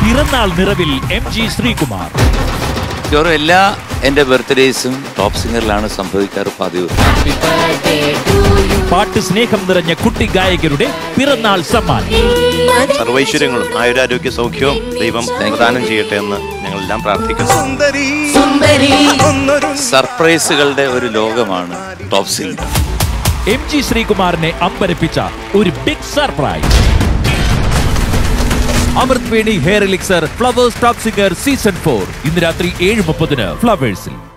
പിറന്നാൾ നിറവിൽ M G Sreekumar മിക്കവാറും എല്ലാ എൻ്റെ ബർത്ത്ഡേയ്സും ടോപ്പ് സിംഗറിലാണ് സംഭവിക്കാറ് പതിവ് പാട്ട് സ്നേഹം നിറഞ്ഞ കുട്ടി ഗായകരുടെ പിറന്നാൾ സമ്മാനം സർവൈശ്വര്യങ്ങളും ആയുരാരോഗ്യ സൗഖ്യവും ദൈവം പ്രദാനം ചെയ്യട്ടെ എന്ന് ഞങ്ങളെല്ലാം പ്രാർത്ഥിക്കുന്നു സർപ്രൈസുകളുടെ ഒരു ലോകമാണ് ടോപ്പ് സിംഗർ എം ജി ശ്രീകുമാറിനെ അമ്പരപ്പിച്ച ഒരു big surprise Amrit Veni hair elixir Flowers top singer season four ഇന്ന് രാത്രി ഏഴ് മുപ്പതിന് ഫ്ലവേഴ്സിൽ